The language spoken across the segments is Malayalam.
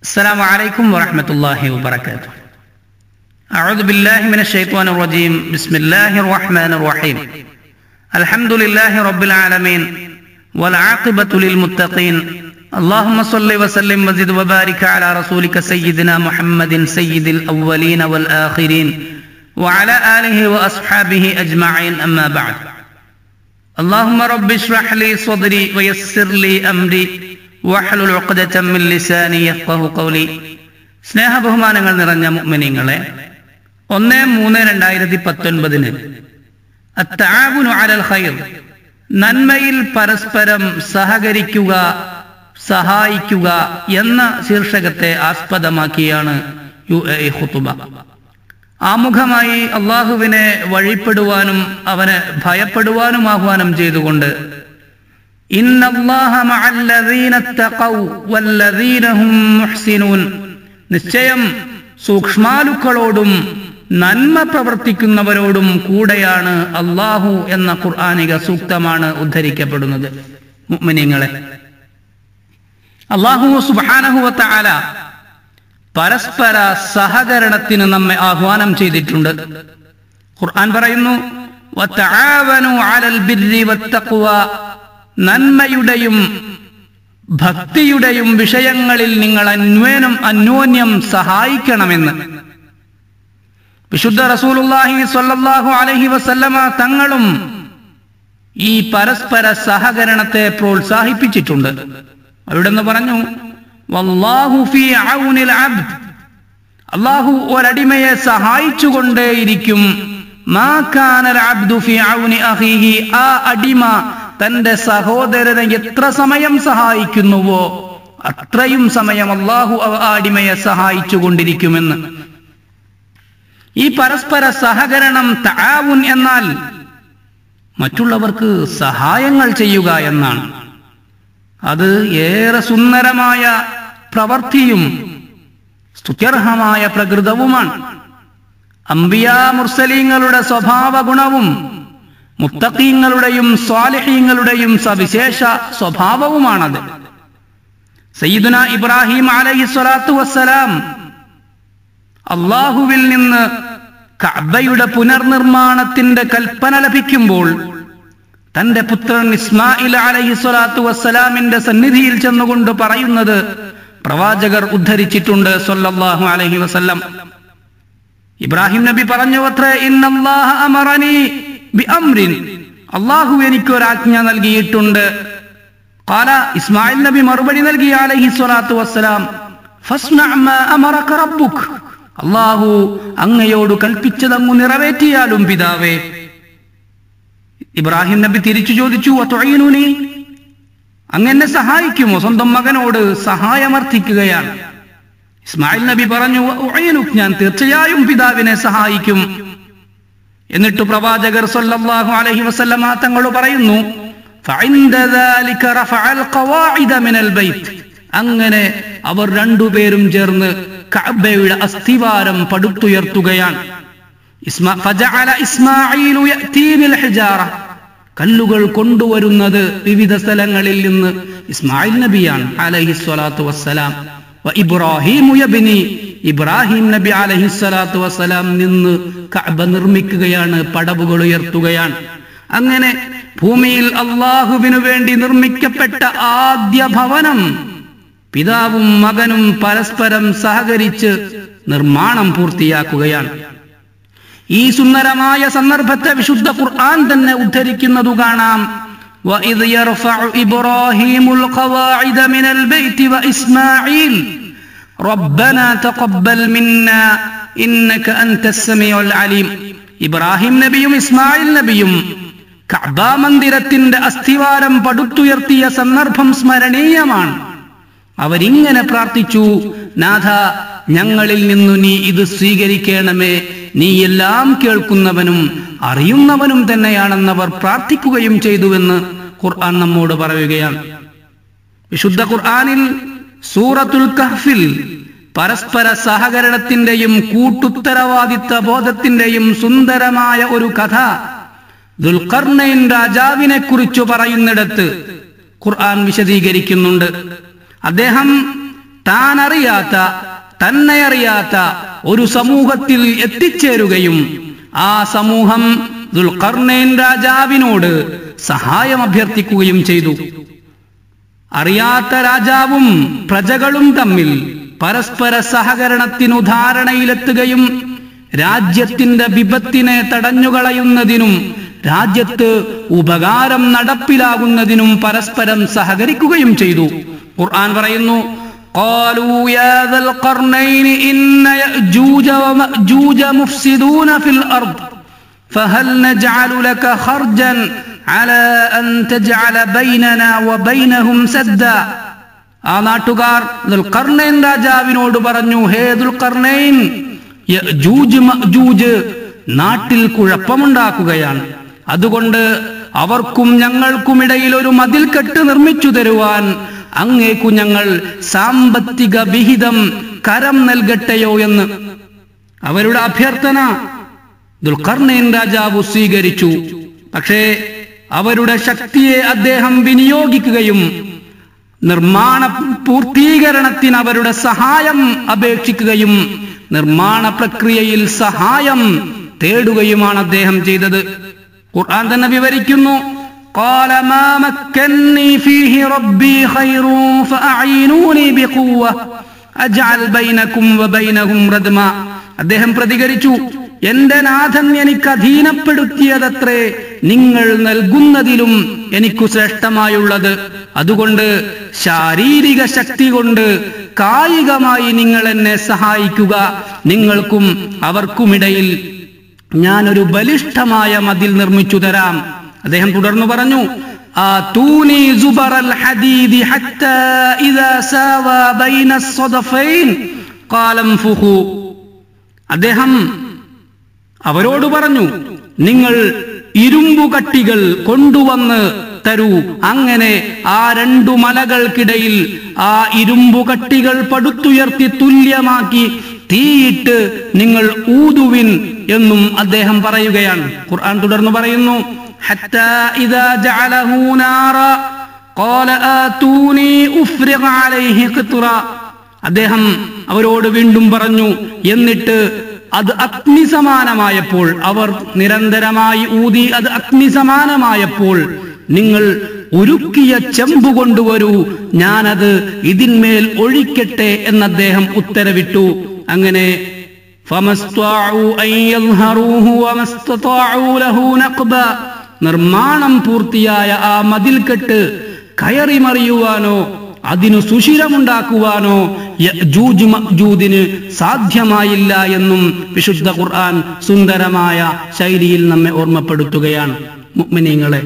السلام عليكم ورحمة الله وبركاته أعوذ بالله من الشيطان الرجيم بسم الله الرحمن الرحيم الحمد لله رب العالمين والعاقبة للمتقين اللهم صل وسلم وزد وبارك على رسولك سيدنا محمد سيد الأولين والآخرين وعلى آله وأصحابه أجمعين أما بعد اللهم رب اشرح لي صدري ويسر لي أمري വഹലുൽ ഉഖ്ദതം മിൻ ലിസാനി യഫ്ഖഹു ഖൗലി സ്നേഹബഹുമാനങ്ങൾ നിറഞ്ഞ മുഅ്മിനീങ്ങളെ ഒന്ന് മൂന്ന് രണ്ടായിരത്തി പത്തൊൻപതിന് അത്താവുനു അലൽ ഖൈർ നന്മയിൽ പരസ്പരം സഹകരിക്കുക സഹായിക്കുക എന്ന ശീർഷകത്തെ ആസ്പദമാക്കിയാണ് യു എ ഇ ഖുതുബ ആമുഖമായി അള്ളാഹുവിനെ വഴിപ്പെടുവാനും അവനെ ഭയപ്പെടുവാനും ആഹ്വാനം ചെയ്തുകൊണ്ട് إن الله مع الذين اتقوا والذين هم محسنون നിശ്ചയം സൂക്ഷ്മാലുക്കളോടും നന്മ പ്രവർത്തിക്കുന്നവരോടും കൂടെയാണ് അള്ളാഹു എന്ന ഖുർആാനിക സൂക്തമാണ് ഉദ്ധരിക്കപ്പെടുന്നത് മുഅ്മിനീങ്ങളെ അള്ളാഹു സുബാനഹുവത്ത ആല പരസ്പര സഹകരണത്തിന് നമ്മെ ആഹ്വാനം ചെയ്തിട്ടുണ്ട് ഖുർആൻ പറയുന്നു വതആവനു അലൽ ബിർരി വത്തഖ്വ നന്മയുടെയും ഭക്തിയുടെയും വിഷയങ്ങളിൽ നിങ്ങൾ അന്വേനം അന്യോന്യം സഹായിക്കണമെന്ന് വിശുദ്ധ റസൂലുള്ളാഹി സ്വല്ലല്ലാഹു അലൈഹി വസല്ലമ തങ്ങളും ഈ പരസ്പര സഹകരണത്തെ പ്രോത്സാഹിപ്പിച്ചിട്ടുണ്ട് അവിടെന്ന് പറഞ്ഞു വല്ലാഹു ഫീ ഔനിൽ അബ്ദ് അള്ളാഹു ഒരടിമയെ സഹായിച്ചുകൊണ്ടേയിരിക്കും മാ കാനൽ അബ്ദു ഫീ ഔനി അഖീഹി ആ അടിമ തന്റെ സഹോദരനെ എത്ര സമയം സഹായിക്കുന്നുവോ അത്രയും സമയം അള്ളാഹു ആ അടിമയെ സഹായിച്ചു കൊണ്ടിരിക്കുമെന്ന് ഈ പരസ്പര സഹകരണം താവുൻ എന്നാൽ മറ്റുള്ളവർക്ക് സഹായങ്ങൾ ചെയ്യുക എന്നാണ് അത് ഏറെ സുന്ദരമായ പ്രവൃത്തിയും സ്തുത്യർഹമായ പ്രകൃതവുമാണ് അംബിയാ മുർസലീങ്ങളുടെ സ്വഭാവ ഗുണവും മുത്തഖീങ്ങളുടെയും സ്വാലിഹീങ്ങളുടെയും സവിശേഷ സ്വഭാവവുമാണത് സയ്യിദുന ഇബ്രാഹിം അലൈഹി സ്വലാത്തു വസ്സലാം അള്ളാഹുവിൽ നിന്ന് കഅബയുടെ പുനർനിർമ്മാണത്തിന്റെ കൽപ്പന ലഭിക്കുമ്പോൾ തന്റെ പുത്രൻ ഇസ്മായിൽ അലൈഹി സ്വലാത്തു വസ്സലാമിന്റെ സന്നിധിയിൽ ചെന്നുകൊണ്ട് പറയുന്നത് പ്രവാചകർ ഉദ്ധരിച്ചിട്ടുണ്ട് സല്ലല്ലാഹു അലൈഹി വസല്ലം ഇബ്രാഹിം നബി പറഞ്ഞു അത്രേ ഇന്നല്ലാഹ അമറനി ബിഅംരിൻ അള്ളാഹു എനിക്ക് ഒരാജ്ഞ നൽകിയിട്ടുണ്ട് കാല ഇസ്മായിൽ നബി മറുപടി നൽകി അലൈഹി സ്വലാത്തു വസ്സലാം അള്ളാഹു അങ്ങയോട് കൽപ്പിച്ചതങ്ങു നിറവേറ്റിയാലും പിതാവേ ഇബ്രാഹിം നബി തിരിച്ചു ചോദിച്ചു തൊഴീനുനി അങ്ങനെ സഹായിക്കുമോ സ്വന്തം മകനോട് സഹായമർത്ഥിക്കുകയാണ് ഇസ്മായിൽ നബി പറഞ്ഞു ഞാൻ തീർച്ചയായും പിതാവിനെ സഹായിക്കും എന്നിട്ട് പ്രവാചകർ സല്ലല്ലാഹു അലൈഹി വസല്ലമ തങ്ങൾ പറയുന്നു അങ്ങനെ അവർ രണ്ടുപേരും ചേർന്ന് കഅബയുടെ അസ്ഥിവാരം പടുത്തുയർത്തുകയാണ് കല്ലുകൾ കൊണ്ടുവരുന്നത് വിവിധ സ്ഥലങ്ങളിൽ നിന്ന് ഇസ്മായിൽ നബിയാണ് അലൈഹി സ്വലാത്തു വസ്സലാം ഇബ്രാഹിം ഇബ്രാഹിം നബി അലഹി സ്വലാത്തു വസ്സലാം നിന്ന് കഅബ നിർമ്മിക്കുകയാണ് പടവുകൾ ഉയർത്തുകയാണ് അങ്ങനെ ഭൂമിയിൽ അള്ളാഹുവിനു വേണ്ടി നിർമ്മിക്കപ്പെട്ട ആദ്യ ഭവനം പിതാവും മകനും പരസ്പരം സഹകരിച്ച് നിർമ്മാണം പൂർത്തിയാക്കുകയാണ് ഈ സുന്ദരമായ സന്ദർഭത്തെ വിശുദ്ധ ഖുർആൻ തന്നെ ഉദ്ധരിക്കുന്നതു കാണാം وإذ يرفع إبراهيم القواعد من البيت وإسماعيل ربنا تقبل منا إنك أنت السميع العليم ഇബ്രാഹിം നബിയും ഇസ്മായിൽ നബിയും കഅബ മന്ദിരത്തിന്റെ അസ്ഥിവാരം പടുത്തുയർത്തിയ സന്ദർഭം സ്മരണീയമാണ് അവരിങ്ങനെ പ്രാർത്ഥിച്ചു നാഥ ഞങ്ങളിൽ നിന്നു നീ ഇത് സ്വീകരിക്കണമേ നീ എല്ലാം കേൾക്കുന്നവനും അറിയുന്നവനും തന്നെയാണെന്നവർ പ്രാർത്ഥിക്കുകയും ചെയ്തുവെന്ന് ഖുർആൻ നമ്മോട് പറയുകയാണ് വിശുദ്ധ ഖുർആനിൽ സൂറത്തുൽ കഹ്ഫിൽ പരസ്പര സഹകരണത്തിന്റെയും കൂട്ടുത്തരവാദിത്ത ബോധത്തിന്റെയും സുന്ദരമായ ഒരു കഥ ദുൽഖർണൈൻ രാജാവിനെ കുറിച്ച് പറയുന്നിടത്ത് ഖുർആൻ വിശദീകരിക്കുന്നുണ്ട് അദ്ദേഹം താൻ അറിയാത്ത തന്നെ അറിയാത്ത ഒരു സമൂഹത്തിൽ എത്തിച്ചേരുകയും ആ സമൂഹം ദുൽഖർണൈൻ രാജാവിനോട് സഹായം അഭ്യർത്ഥിക്കുകയും ചെയ്തു അറിയാത്ത രാജാവും പ്രജകളും തമ്മിൽ പരസ്പര സഹകരണത്തിനു ധാരണയിലെത്തുകയും രാജ്യത്തിന്റെ വിപത്തിനെ തടഞ്ഞുകളയുന്നതിനും രാജ്യത്ത് ഉപകാരം നടപ്പിലാകുന്നതിനും പരസ്പരം സഹകരിക്കുകയും ചെയ്തു ഖുർആൻ പറയുന്നു قالوا يا ذا القرنين إن يأجوج ومأجوج مفسدون في الأرض فهل نجعل لك خرجا على أن تجعل بيننا وبينهم سدا ആ നാട്ടുകാർ ദുൽഖർണൈൻ രാജാവിനോട് പറഞ്ഞു ഹേ ദുൽഖർണൈൻ യജൂജ് മഅജൂജ് നാട്ടിൽ കുഴപ്പമുണ്ടാക്കുകയാണ് അതുകൊണ്ട് അവർക്കും ഞങ്ങൾക്കുമിടയിൽ ഒരു മതിൽക്കെട്ട് നിർമ്മിച്ചു തരുവാൻ അങ്ങേക്കു ഞങ്ങൾ സാമ്പത്തിക വിഹിതം കരം നൽകട്ടെയോ എന്ന് അവരുടെ അഭ്യർത്ഥന ദുൽഖർണൈൻ രാജാവ് സ്വീകരിച്ചു പക്ഷേ അവരുടെ ശക്തിയെ അദ്ദേഹം വിനിയോഗിക്കുകയും നിർമ്മാണ പൂർത്തീകരണത്തിന് അവരുടെ സഹായം അപേക്ഷിക്കുകയും നിർമ്മാണ പ്രക്രിയയിൽ സഹായം തേടുകയുമാണ് അദ്ദേഹം ചെയ്തത് ഖുർആൻ തന്നെ വിവരിക്കുന്നു قال ما مكني فيه ربي خير فأعينوني بقوة أجعل بينكم وبينهم ردما അദ്ദേഹം പ്രതികരിച്ചു എന്റെ നാഥൻ എനിക്ക് അധീനപ്പെടുത്തിയതത്രേ നിങ്ങൾ നൽകുന്നതിലും എനിക്കു ശ്രേഷ്ഠമായുള്ളത് അതുകൊണ്ട് ശാരീരിക ശക്തി കൊണ്ട് കായികമായി നിങ്ങൾ എന്നെ സഹായിക്കുക നിങ്ങൾക്കും അവർക്കുമിടയിൽ ഞാനൊരു ബലിഷ്ഠമായ മതിൽ നിർമ്മിച്ചു തരാം അദ്ദേഹം തുടർന്നു പറഞ്ഞു آتوني زبر الحديد حتى إذا ساوى بين الصدفين قال انفخوا അദ്ദേഹം അവരോട് പറഞ്ഞു നിങ്ങൾ ഇരുമ്പു കട്ടികൾ കൊണ്ടുവന്ന് തരൂ അങ്ങനെ ആ രണ്ടു മലകൾക്കിടയിൽ ആ ഇരുമ്പു കട്ടികൾ പടുത്തുയർത്തി തുല്യമാക്കി തീയിട്ട് നിങ്ങൾ ഊതുവിൻ എന്നും അദ്ദേഹം പറയുകയാണ് ഖുർആൻ തുടർന്ന് പറയുന്നു حتى إذا جعله نارا قال آتوني أفرغ عليه قطرا അദ്ദേഹം അവരോട് വീണ്ടും പറഞ്ഞു എന്നിട്ട് അത് അഗ്നി സമാനമായപ്പോൾ അവർ നിരന്തരമായി ഊതി അത് അഗ്നി സമാനമായപ്പോൾ നിങ്ങൾ ഉരുക്കിയ ചെമ്പ് കൊണ്ടുവരൂ ഞാനത് ഇതിന്മേൽ ഒഴിക്കട്ടെ എന്ന് അദ്ദേഹം ഉത്തരവിട്ടു അങ്ങനെ فَمَسْطَاعُوا أَن يَظْهَرُوهُ وَمَا اسْتَطَاعُوا لَهُ نَقْبًا നിർമ്മാണം പൂർത്തിയായ ആ മതിൽക്കെട്ട് കയറി മറിയുവാനോ അതിനു സുഷിരമുണ്ടാക്കുവാനോ യജൂജ് മഅ്ജൂദിന് സാധ്യമായില്ല എന്നും വിശുദ്ധ ഖുർആൻ സുന്ദരമായ ശൈലിയിൽ നമ്മെ ഓർമ്മപ്പെടുത്തുകയാണ് മുഅ്മിനീങ്ങളെ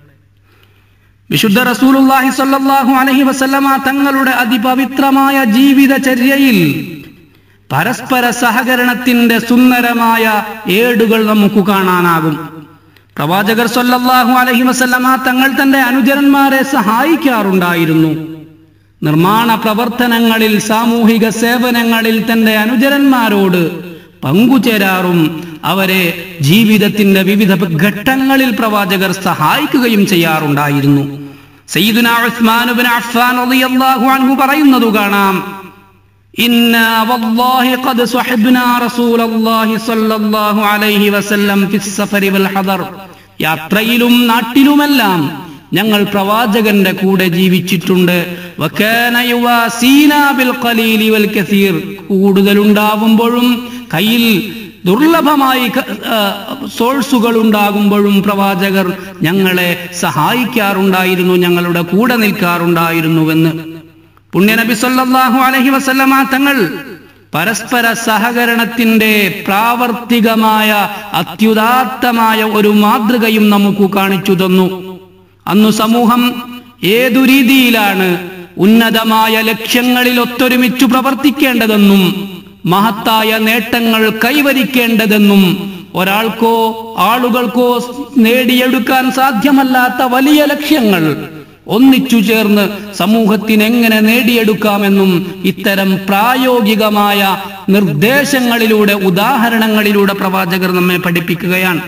വിശുദ്ധ റസൂലുള്ളാഹി സ്വല്ലല്ലാഹു അലൈഹി വസല്ലമ തങ്ങളുടെ അതിപവിത്രമായ ജീവിതചര്യയിൽ പരസ്പര സഹകരണത്തിന്റെ സുന്ദരമായ ഏടുകൾ നമുക്ക് കാണാനാകും പ്രവാചകർ സല്ലല്ലാഹു അലൈഹി വസല്ലമ തങ്ങൾ തന്റെ അനുചരന്മാരെ സഹായിക്കാറുണ്ടായിരുന്നു നിർമ്മാണ പ്രവർത്തനങ്ങളിൽ സാമൂഹിക സേവനങ്ങളിൽ തന്റെ അനുചരന്മാരോട് പങ്കുചേരാറും അവരെ ജീവിതത്തിന്റെ വിവിധ ഘട്ടങ്ങളിൽ പ്രവാചകർ സഹായിക്കുകയും ചെയ്യാറുണ്ടായിരുന്നു സയ്യിദുന ഉസ്മാൻ ഇബ്നു അഫ്ഫാൻ റളിയല്ലാഹു അൻഹു പറയുന്നത് കാണാം إنا والله قد صحبنا رسول الله صلى الله عليه وسلم في السفر والحضر യാത്രയിലും നാട്ടിലുമെല്ലാം ഞങ്ങൾ പ്രവാചകന്റെ കൂടെ ജീവിച്ചിട്ടുണ്ട് വകാന യുവാസീന ബിൽ ഖലീലി വൽ കസീർ കൂടുതലുണ്ടാവുമ്പോഴും കയ്യിൽ ദുർലഭമായി ക- ആ, സോഴ്സുകൾ ഉണ്ടാകുമ്പോഴും പ്രവാചകർ ഞങ്ങളെ സഹായിക്കാറുണ്ടായിരുന്നു ഞങ്ങളുടെ കൂടെ നിൽക്കാറുണ്ടായിരുന്നുവെന്ന് പുണ്യനബി സല്ലല്ലാഹു അലൈഹി വസല്ലമ തങ്ങൾ പരസ്പര സഹകരണത്തിന്റെ പ്രാവർത്തികമായ അത്യുദാത്തമായ ഒരു മാതൃകയും നമുക്ക് കാണിച്ചു തന്നു അന്നു സമൂഹം ഏതു രീതിയിലാണ് ഉന്നതമായ ലക്ഷ്യങ്ങളിൽ ഒത്തൊരുമിച്ചു പ്രവർത്തിക്കേണ്ടതെന്നും മഹത്തായ നേട്ടങ്ങൾ കൈവരിക്കേണ്ടതെന്നും ഒരാൾക്കോ ആളുകൾക്കോ നേടിയെടുക്കാൻ സാധ്യമല്ലാത്ത വലിയ ലക്ഷ്യങ്ങൾ ഒന്നിച്ചു ചേർന്ന് സമൂഹത്തിന് എങ്ങനെ നേടിയെടുക്കാമെന്നും ഇത്തരം പ്രായോഗികമായ നിർദ്ദേശങ്ങളിലൂടെ ഉദാഹരണങ്ങളിലൂടെ പ്രവാചകർ നമ്മെ പഠിപ്പിക്കുകയാണ്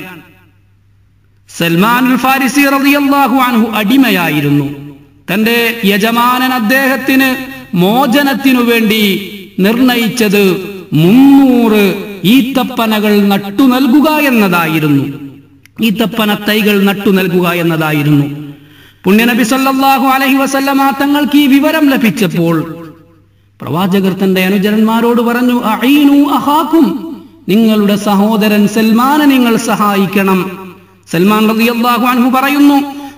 സൽമാൻ ഫാരിസി റളിയല്ലാഹു അൻഹു അടിമയായിരുന്നു തന്റെ യജമാനൻ അദ്ദേഹത്തിന് മോചനത്തിനു വേണ്ടി നിർണയിച്ചത് മുന്നൂറ് ഈത്തപ്പനകൾ നട്ടു നൽകുക എന്നതായിരുന്നു ഈത്തപ്പന തൈകൾ നട്ടു നൽകുക എന്നതായിരുന്നു പുണ്യനബി സല്ലല്ലാഹു അലൈഹി വസല്ലമ തങ്ങൾക്ക് ഈ വിവരം ലഭിച്ചപ്പോൾ പ്രവാചകർ തന്റെ അനുചരന്മാരോട് പറഞ്ഞു അഈനു അഹാക്കും നിങ്ങളുടെ സഹോദരൻ സൽമാനെ നിങ്ങൾ സഹായിക്കണം സൽമാൻ റളിയല്ലാഹു അൻഹു പറയുന്നു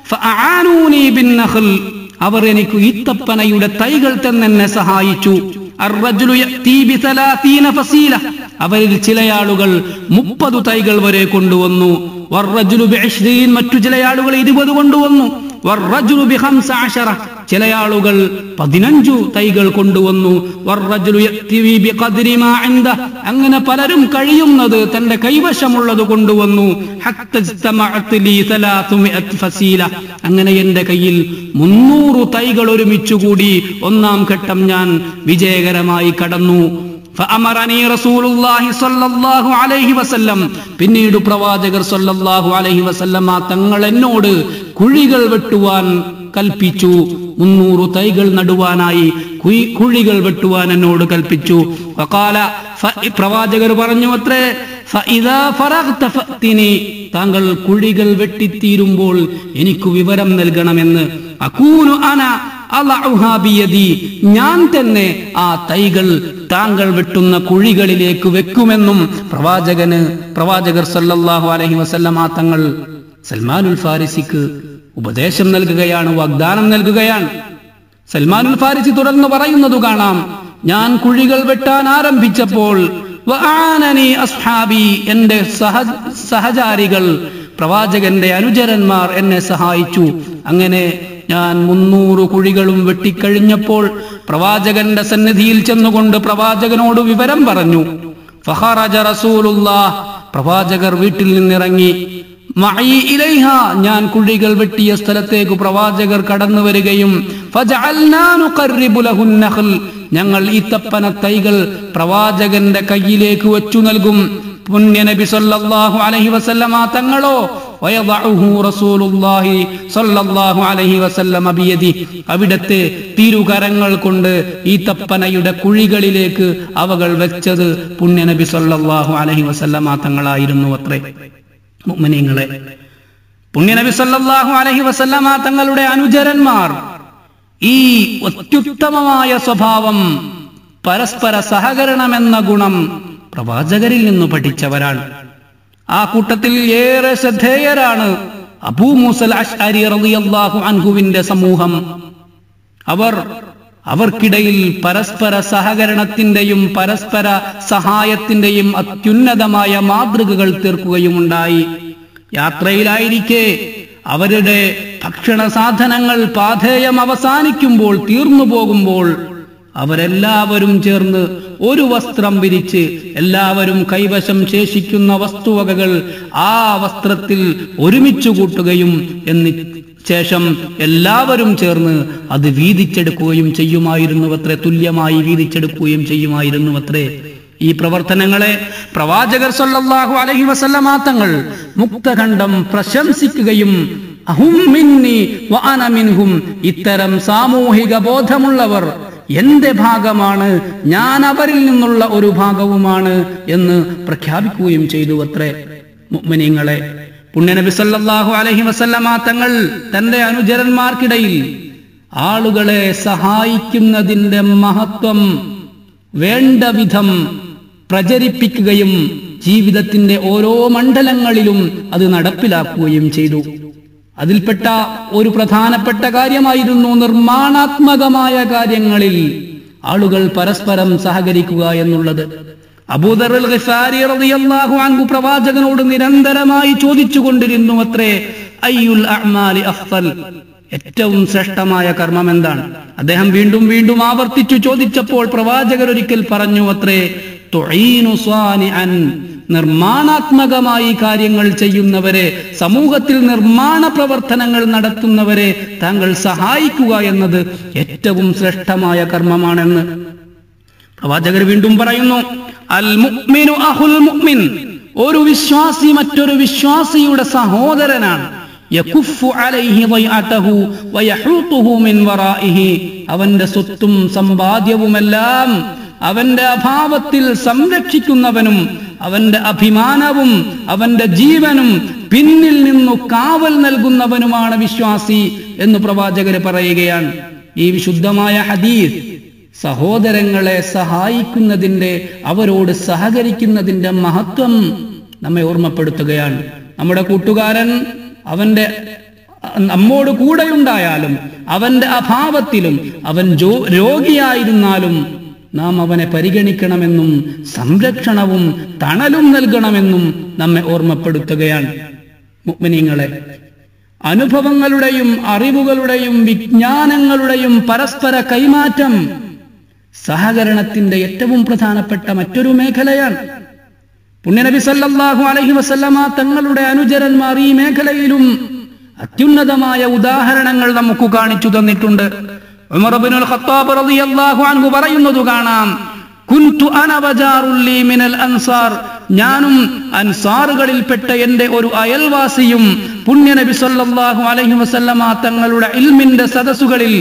ഫഅആനൂനി ബിന്നഖൽ അവർ എനിക്ക് ഈത്തപ്പനയുടെ തൈകൾ തന്നെ സഹായിച്ചു അർറജുലു യഅതി ബിസലാസീന ഫസീല അവരിൽ ചില ആളുകൾ മുപ്പത് തൈകൾ വരെ കൊണ്ടുവന്നു വർറജുലു ബിഇശ്രീൻ മറ്റു ചില ആളുകൾ ഇരുപത് കൊണ്ടുവന്നു വർറജുലു ബിഖംസ അശറ ചില ആളുകൾ പതിനഞ്ചു തൈകൾ കൊണ്ടുവന്നു വർറജുലു യഅതി ബിഖദ്രി മാ ഇൻദ അങ്ങനെ പലരും കഴിയുന്നത് തന്റെ കൈവശമുള്ളത് കൊണ്ടുവന്നു ഹത്ത ഇസ്തമഅത് ലീ സലാസുമിഅത് ഫസീല അങ്ങനെ എന്റെ കയ്യിൽ മുന്നൂറ് തൈകൾ ഒരുമിച്ചുകൂടി ഒന്നാം ഘട്ടം ഞാൻ വിജയകരമായി കടന്നു ഫഅമറനി റസൂലുള്ളാഹി സ്വല്ലല്ലാഹു അലൈഹി വസല്ലം പിന്നീട് പ്രവാചകർ സ്വല്ലല്ലാഹു അലൈഹി വസല്ലമ തങ്ങൾ എന്നോട് കുഴികൾ വെട്ടുവാൻ കൽപ്പിച്ചു മുന്നൂറ് തൈകൾ നടുവാനായി കുയി- കുഴികൾ വെട്ടുവാൻ എന്നോട് കൽപ്പിച്ചു വഖാല ഫ- പ്രവാചകർ പറഞ്ഞു അത്രേ ഫഇദാ ഫറഗ്ത ഫഅ്തിനി. താങ്കൾ കുഴികൾ വെട്ടിത്തീരുമ്പോൾ എനിക്ക് വിവരം നൽകണമെന്ന് അകൂനു അന അളഉഹാ ബിയദി. ഞാൻ തന്നെ ആ തൈകൾ താങ്കൾ വെട്ടുന്ന കുഴികളിലേക്ക് വെക്കുമെന്നും പ്രവാചകന് പ്രവാചകർ സല്ലല്ലാഹു അലൈഹി വസല്ലമ തങ്ങൾ സൽമാനുൽ ഫാരിസിക്ക് ഉപദേശം നൽകുകയാണ് വാഗ്ദാനം നൽകുകയാണ് സൽമാനുൽ ഫാരിസി തുടർന്ന് പറയുന്നത് കാണാം ഞാൻ കുഴികൾ വെട്ടാൻ ആരംഭിച്ചപ്പോൾ വആനനി അസ്ഹാബി എന്റെ സഹ സഹചാരികൾ പ്രവാചകന്റെ അനുചരന്മാർ എന്നെ സഹായിച്ചു അങ്ങനെ ഞാൻ മുന്നൂറ് കുഴികളും വെട്ടിക്കഴിഞ്ഞപ്പോൾ പ്രവാചകന്റെ സന്നിധിയിൽ ചെന്നുകൊണ്ട് പ്രവാചകനോട് വിവരം പറഞ്ഞു ഫഹറജ റസൂലുള്ളാഹ് പ്രവാചകർ വീട്ടിൽ നിന്നിറങ്ങി മഅയി ഇലൈഹ ഞാൻ കുഴികൾ വെട്ടിയ സ്ഥലത്തേക്ക് പ്രവാചകർ കടന്നു വരികയും ഫജഅൽനാ നുഖർരിബു ലഹുൻ നഖൽ ഞങ്ങൾ ഈ തപ്പന തൈകൾ പ്രവാചകന്റെ കയ്യിലേക്ക് വച്ചു നൽകും പുണ്യ നബി സല്ലല്ലാഹു അലൈഹി വസല്ലമ തങ്ങളോ വയദഉഹു റസൂലുള്ളാഹി സല്ലല്ലാഹു അലൈഹി വസല്ലമ ബിയദി അവിടത്തെ തിരുകരങ്ങൾ കൊണ്ട് ഈ തപ്പനയുടെ കുഴികളിലേക്ക് അവകൾ വെച്ചത് പുണ്യ നബി സല്ലല്ലാഹു അലൈഹി വസല്ലമ തങ്ങളായിരുന്നു അത്രേ മുഅ്മിനീങ്ങളെ പുണ്യനബി സല്ലല്ലാഹു അലൈഹി വസല്ലമ തങ്ങളുടെ അനുചരന്മാർ ഈ അത്യുത്തമമായ സ്വഭാവം പരസ്പര സഹകരണമെന്ന ഗുണം പ്രവാചകരിൽ നിന്ന് പഠിച്ചവരാണ് ആ കൂട്ടത്തിൽ ഏറെ ശ്രദ്ധേയരാണ് അബൂ മൂസൽ അഷ്അരി റളിയല്ലാഹു അൻഹുവിന്റെ സമൂഹം അവർ അവർക്കിടയിൽ പരസ്പര സഹകരണത്തിന്റെയും പരസ്പര സഹായത്തിന്റെയും അത്യുന്നതമായ മാതൃകകൾ തീർക്കുകയുമുണ്ടായി യാത്രയിലായിരിക്കെ അവരുടെ ഭക്ഷണ സാധനങ്ങൾ പാഥേയം അവസാനിക്കുമ്പോൾ തീർന്നു പോകുമ്പോൾ അവരെല്ലാവരും ചേർന്ന് ഒരു വസ്ത്രം വിരിച്ച് എല്ലാവരും കൈവശം ശേഷിക്കുന്ന വസ്തുവകകൾ ആ വസ്ത്രത്തിൽ ഒരുമിച്ചു കൂട്ടുകയും എന്നി ശേഷം എല്ലാവരും ചേർന്ന് അത് വീതിച്ചെടുക്കുകയും ചെയ്യുമായിരുന്നുവത്രേ തുല്യമായി വീതിച്ചെടുക്കുകയും ചെയ്യുമായിരുന്നുവത്രേ ഈ പ്രവർത്തനങ്ങളെ പ്രവാചകർ സല്ലല്ലാഹു അലൈഹി വസല്ലമ തങ്ങൾ മുക്തഖണ്ഡം പ്രശംസിക്കുകയും അഹും മിന്നി വ അന മിൻഹും ഇത്തരം സാമൂഹിക ബോധമുള്ളവർ എന്റെ ഭാഗമാണ് ഞാൻ അവരിൽ നിന്നുള്ള ഒരു ഭാഗവുമാണ് എന്ന് പ്രഖ്യാപിക്കുകയും ചെയ്തു അത്രേ മുഅ്മിനീങ്ങളെ പുണ്യനബി സല്ലല്ലാഹു അലൈഹി വസല്ലമ തങ്ങൾ തന്റെ അനുചരന്മാർക്കിടയിൽ ആളുകളെ സഹായിക്കുന്നതിന്റെ മഹത്വം വേണ്ട വിധം പ്രചരിപ്പിക്കുകയും ജീവിതത്തിന്റെ ഓരോ മണ്ഡലങ്ങളിലും അത് നടപ്പിലാക്കുകയും ചെയ്തു അതിൽപ്പെട്ട ഒരു പ്രധാനപ്പെട്ട കാര്യമായിരുന്നു നിർമ്മാണാത്മകമായ കാര്യങ്ങളിൽ ആളുകൾ പരസ്പരം സഹകരിക്കുക എന്നുള്ളത് അബൂദർ അൽ ഗിഫാരി റളിയല്ലാഹു അൻഹു പ്രവാചകനോട് നിരന്തരമായി ചോദിച്ചു കൊണ്ടിരുന്നു അത്രേ അയ്യുൽ അഅ്മാലി അഫ്ദൽ ഏറ്റവും ശ്രേഷ്ഠമായ കർമ്മം എന്താണ് അദ്ദേഹം വീണ്ടും വീണ്ടും ആവർത്തിച്ചു ചോദിച്ചപ്പോൾ പ്രവാചകർ ഒരിക്കൽ പറഞ്ഞു അത്രേ തുഈനു സ്വാനിഅൻ നിർമ്മാണാത്മകമായി കാര്യങ്ങൾ ചെയ്യുന്നവരെ സമൂഹത്തിൽ നിർമ്മാണ പ്രവർത്തനങ്ങൾ നടത്തുന്നവരെ താങ്കൾ സഹായിക്കുക എന്നത് ഏറ്റവും ശ്രേഷ്ഠമായ കർമ്മമാണെന്ന് പ്രവാചകർ വീണ്ടും പറയുന്നു അൽ മുഅ്മിനു അഹുൽ മുഅ്മിൻ ഒരു വിശ്വാസി മറ്റൊരു വിശ്വാസിയുടെ സഹോദരനാണ് യകുഫു അലൈഹി ضيعته ويحوطه من ورائه അവന്റെ സ്വത്തും സമ്പാദ്യവുമെല്ലാം അവന്റെ അഭാവത്തിൽ സംരക്ഷിക്കുന്നവനും അവന്റെ അഭിമാനവും അവന്റെ ജീവനും പിന്നിൽ നിന്നു കാവൽ നൽകുന്നവനുമാണ് വിശ്വാസി എന്ന് പ്രവാചകര് പറയുകയാണ് ഈ വിശുദ്ധമായ ഹദീസ് സഹോദരങ്ങളെ സഹായിക്കുന്നതിന്റെ അവരോട് സഹകരിക്കുന്നതിന്റെ മഹത്വം നമ്മെ ഓർമ്മപ്പെടുത്തുകയാണ് നമ്മുടെ കൂട്ടുകാരൻ അവന്റെ നമ്മോട് കൂടെയുണ്ടായാലും അവന്റെ അഭാവത്തിലും അവൻ ജോ രോഗിയായിരുന്നാലും നാം അവനെ പരിഗണിക്കണമെന്നും സംരക്ഷണവും തണലും നൽകണമെന്നും നമ്മെ ഓർമ്മപ്പെടുത്തുകയാണ് മുഗ്മിനീങ്ങളെ അനുഭവങ്ങളുടെയും അറിവുകളുടെയും വിജ്ഞാനങ്ങളുടെയും പരസ്പര കൈമാറ്റം സഹകരണത്തിന്റെ ഏറ്റവും പ്രധാനപ്പെട്ട മറ്റൊരു മേഖലയാണ് പുണ്യനബി സല്ലല്ലാഹു അലൈഹി വസല്ലമ തങ്ങളുടെ അനുചരന്മാർ ഈ മേഖലയിലും അത്യുന്നതമായ ഉദാഹരണങ്ങൾ നമുക്ക് കാണിച്ചു തന്നിട്ടുണ്ട് ഉമർ ഇബ്നുൽ ഖത്താബ് റളിയല്ലാഹു അൻഹു പറയുന്നത് കാണാം കുൻതു അന വജാറുൽ ലീ മിനൽ അൻസാർ ഞാനും അൻസാറുകളിൽപ്പെട്ട എൻ്റെ ഒരു അയൽവാസിയും പുണ്യനബി സല്ലല്ലാഹു അലൈഹി വസല്ലമ തങ്ങളുടെ ഇൽമിന്റെ സദസ്സുകളിൽ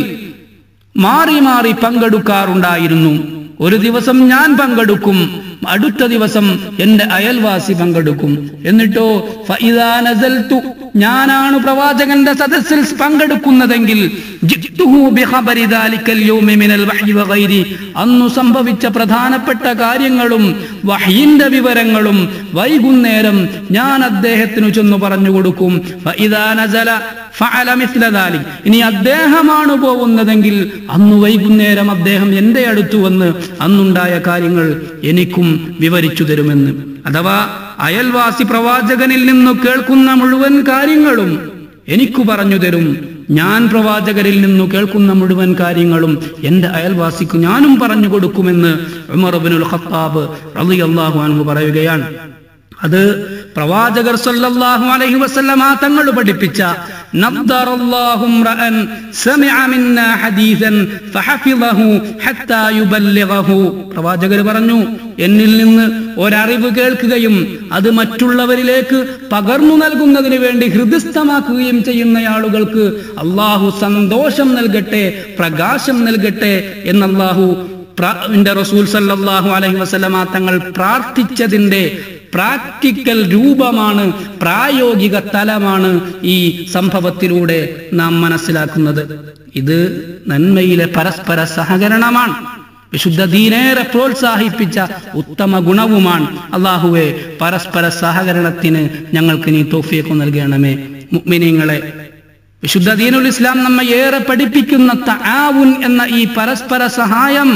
മാറി മാറി പങ്കെടുക്കാറുണ്ടായിരുന്നു ഒരു ദിവസം ഞാൻ പങ്കെടുക്കും അടുത്ത ദിവസം എന്റെ അയൽവാസി പങ്കെടുക്കും എന്നിട്ടോ ഫഇദാ നസൽതു ഞാനാണ് പ്രവാചകന്റെ സദസ്സിൽ പങ്കെടുക്കുന്നതെങ്കിൽ ജിത്തുഹു ബിഖബരി ദാലിക്കൽ യൗമി മിനൽ വഹ്യി വഗൈരി അന്നു സംഭവിച്ച പ്രധാനപ്പെട്ട കാര്യങ്ങളും വഹയിന്റെ വിവരങ്ങളും വൈകുന്നേരം ഞാൻ അദ്ദേഹത്തിന് ചെന്ന് പറഞ്ഞു കൊടുക്കും ഫഇദാ നസല ഫഅല മിസ്ല ദാലിക് ഇനി അദ്ദേഹമാണ് പോകുന്നതെങ്കിൽ അന്ന് വൈകുന്നേരം അദ്ദേഹം എന്റെ അടുത്ത് വന്ന് അന്നുണ്ടായ കാര്യങ്ങൾ എനിക്കും വിവരിച്ചു തരുമെന്ന് അഥവാ അയൽവാസി പ്രവാചകനിൽ നിന്ന് കേൾക്കുന്ന മുഴുവൻ കാര്യങ്ങളും എനിക്കു പറഞ്ഞു തരും ഞാൻ പ്രവാചകരിൽ നിന്നു കേൾക്കുന്ന മുഴുവൻ കാര്യങ്ങളും എന്റെ അയൽവാസിക്ക് ഞാനും പറഞ്ഞു കൊടുക്കുമെന്ന് ഉമർ ഇബ്നുൽ ഖത്താബ് റളിയല്ലാഹു അൻഹു പറയുകയാണ് അത് പ്രവാചകർ സല്ലല്ലാഹു അലൈഹി വസല്ലമ തങ്ങൾ പഠിപ്പിച്ച നദ്ദറല്ലാഹു റഅൻ സമിഅ മിന്നാ ഹദീസൻ ഫഹഫിളഹു ഹത്താ യുബല്ലിഗഹു പ്രവാചകർ പറഞ്ഞു എന്നിൽ നിന്ന് ഒരറിവ് കേൾക്കുകയും അത് മറ്റുള്ളവരിലേക്ക് പകർന്നു നൽകുന്നതിന് വേണ്ടി ഹൃദയസ്ഥമാക്കുകയും ചെയ്യുന്ന ആളുകൾക്ക് അള്ളാഹു സന്തോഷം നൽകട്ടെ പ്രകാശം നൽകട്ടെ എന്നല്ലാഹു ന്റെ റസൂൽ സല്ലല്ലാഹു അലൈഹി വസല്ലമ തങ്ങൾ പ്രാർത്ഥിച്ചതിന്റെ പ്രാക്ടിക്കൽ രൂപമാണ് പ്രായോഗിക തലമാണ് ഈ സംഭവത്തിലൂടെ നാം മനസ്സിലാക്കുന്നത് ഇത് നന്മയിലെ പരസ്പര സഹകരണമാണ് വിശുദ്ധ ദീനേറെ പ്രോത്സാഹിപ്പിച്ച ഉത്തമ ഗുണവുമാണ് അള്ളാഹുവെ പരസ്പര സഹകരണത്തിന് ഞങ്ങൾക്ക് നീ തോഫിയൊക്കെ നൽകണമേ മുഅ്മിനീങ്ങളെ വിശുദ്ധ ദീനുൽ ഇസ്ലാം നമ്മെ ഏറെ പഠിപ്പിക്കുന്ന തആവുൻ എന്ന ഈ പരസ്പര സഹായം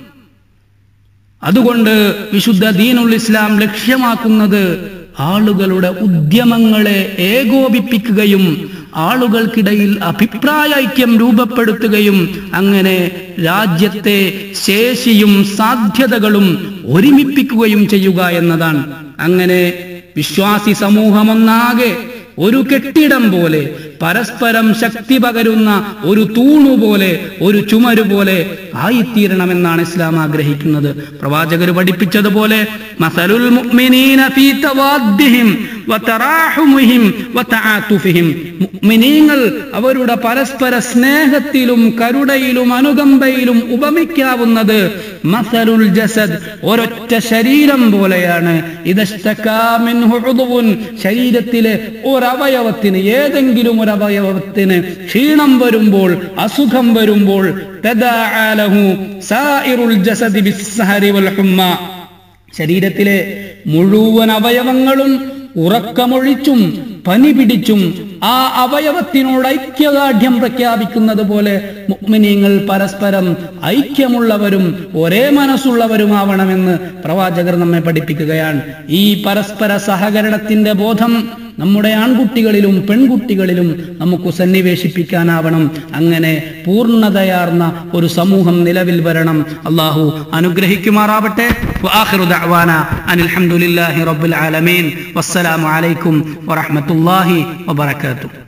അതുകൊണ്ട് വിശുദ്ധ ദീനുൽ ഇസ്ലാം ലക്ഷ്യമാക്കുന്നത് ആളുകളുടെ ഉദ്യമങ്ങളെ ഏകോപിപ്പിക്കുകയും ആളുകൾക്കിടയിൽ അഭിപ്രായ ഐക്യം രൂപപ്പെടുത്തുകയും അങ്ങനെ രാജ്യത്തെ ശേഷിയും സാധ്യതകളും ഒരുമിപ്പിക്കുകയും ചെയ്യുക എന്നതാണ് അങ്ങനെ വിശ്വാസി സമൂഹമൊന്നാകെ ഒരു കെട്ടിടം പോലെ പരസ്പരം ശക്തി പകരുന്ന ഒരു തൂണു പോലെ ഒരു ചുമരു പോലെ ആയിത്തീരണമെന്നാണ് ഇസ്ലാം ആഗ്രഹിക്കുന്നത് പ്രവാചകർ പഠിപ്പിച്ചതുപോലെ മസലുൽ മുഅ്മിനീന ഫീ തവാദ്ദിഹിം വതറാഹുമിഹിം വതആതുഫിഹിം മുഅ്മിനീങ്ങൾ അവരുടെ പരസ്പര സ്നേഹത്തിലും കരുണയിലും അനുകമ്പയിലും ഉപമിക്കാവുന്നത് മസലുൽ ജസദ് ഒരൊറ്റ ശരീരം പോലെയാണ് ഇദസ്തകാ മിൻഹു ഉദ്വുൻ ശരീരത്തിലെ ഒരവയവത്തിന് ഏതെങ്കിലും ഒരു അവയവത്തിന് ക്ഷീണം വരുമ്പോൾ അസുഖം വരുമ്പോൾ തദാഅ ലഹു സായിറുൽ ജസദി ബിസ്സഹരി വൽ ഹുമ്മ ശരീരത്തിലെ മുഴുവൻ അവയവങ്ങളും ഉറക്കമൊഴിച്ചും പനി പിടിച്ചും ആ അവയവത്തിനോട് ഐക്യദാർഢ്യം പ്രഖ്യാപിക്കുന്നത് പോലെ മുഅ്മിനീങ്ങൾ പരസ്പരം ഐക്യമുള്ളവരും ഒരേ മനസ്സുള്ളവരുമാവണമെന്ന് പ്രവാചകർ നമ്മെ പഠിപ്പിക്കുകയാണ് ഈ പരസ്പര സഹകരണത്തിന്റെ ബോധം നമ്മുടെ ആൺകുട്ടികളിലും പെൺകുട്ടികളിലും നമുക്ക് സന്നിവേശിപ്പിക്കാനാവണം അങ്ങനെ പൂർണ്ണതയാർന്ന ഒരു സമൂഹം നിലവിൽ വരണം അള്ളാഹു അനുഗ്രഹിക്കുമാറാവട്ടെ വആഖിറു ദഅവാന അനിൽ ഹംദുലില്ലാഹി റബ്ബിൽ ആലമീൻ വസ്സലാമു അലൈക്കും വറഹ്മത്തുള്ളാഹി വബറകാതുഹു